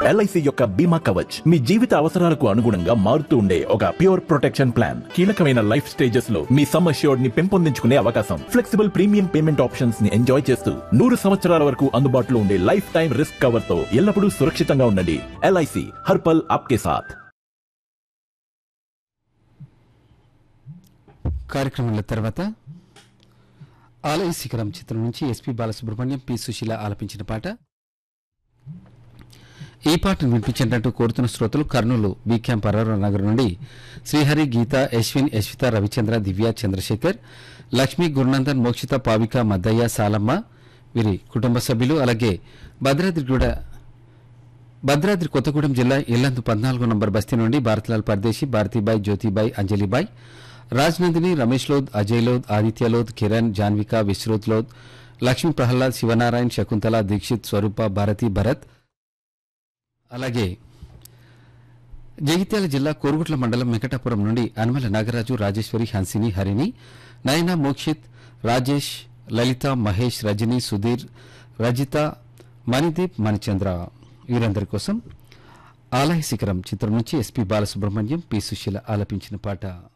LIC యొక్క బీమా కవచ్ మీ జీవిత అవసరాలకు అనుగుణంగా మారుతూ ఉండే ఒక ప్యూర్ ప్రొటెక్షన్ ప్లాన్ కీలకమైన లైఫ్ స్టేజెస్ లో మీ సమ్ అష్యూర్డ్ ని పెంపొందించుకునే అవకాశం ఫ్లెక్సిబుల్ ప్రీమియం పేమెంట్ ఆప్షన్స్ ని ఎంజాయ్ చేస్తూ నూరు సంవత్సరాల వరకు అందుబాటులో ఉండే లైఫ్ టైం రిస్క్ కవర్ తో ఎల్లప్పుడూ సురక్షితంగా ఉండండి ఎల్ఐసి హర్పల్ ఆప్కే సాథ్ కార్యక్రమంలో తర్వాత ఆలయ శిఖరం చిత్రం నుంచి ఎస్పి బాలసుబ్రహ్మణ్యం పి సుశీల ఆలపించిన పాట ఈ పాటను వినిపించినట్టు కోరుతున్న శ్రోతలు కర్నూలు బి క్యాంప్ అరవర నగర్ నుండి శ్రీహరి గీత యశ్విన్ యశ్విత రవిచంద్ర దివ్య చంద్రశేఖర్ లక్ష్మీ గురునందన్ మోక్షిత పావిక మద్దయ్య సాలమ్మ వీరి కుటుంబ సభ్యులు అలాగే భద్రాద్రిగూడ భద్రాద్రి కొత్తగూడెం జిల్లా ఇల్లందు పద్నాలుగు నంబర్ బస్తీ నుండి భారత్లాల్ పర్దేశి భారతీబాయ్ జ్యోతిబాయ్ అంజలిబాయ్ రాజ్నందిని రమేష్ లోద్ అజయ్ లోద్ ఆదిత్య లోద్ కిరణ్ జాన్విక విశ్రోత్ లోద్ లక్ష్మీ ప్రహ్లాద్ శివనారాయణ్ శకుంతల దీక్షిత్ స్వరూప భారతి భరత్ అలాగే జగిత్యాల జిల్లా కోరుగుట్ల మండలం వెంకటాపురం నుండి అనుమల నాగరాజు రాజేశ్వరి హన్సిని హరిణి నయన మోక్షిత్ రాజేష్ లలిత మహేష్ రజని సుధీర్ రజిత మణిదీప్ మణిచంద్ర వీరందరి కోసం ఆలయ శిఖరం చిత్రం నుంచి ఎస్పి బాలసుబ్రహ్మణ్యం పి సుశీల ఆలపించిన పాట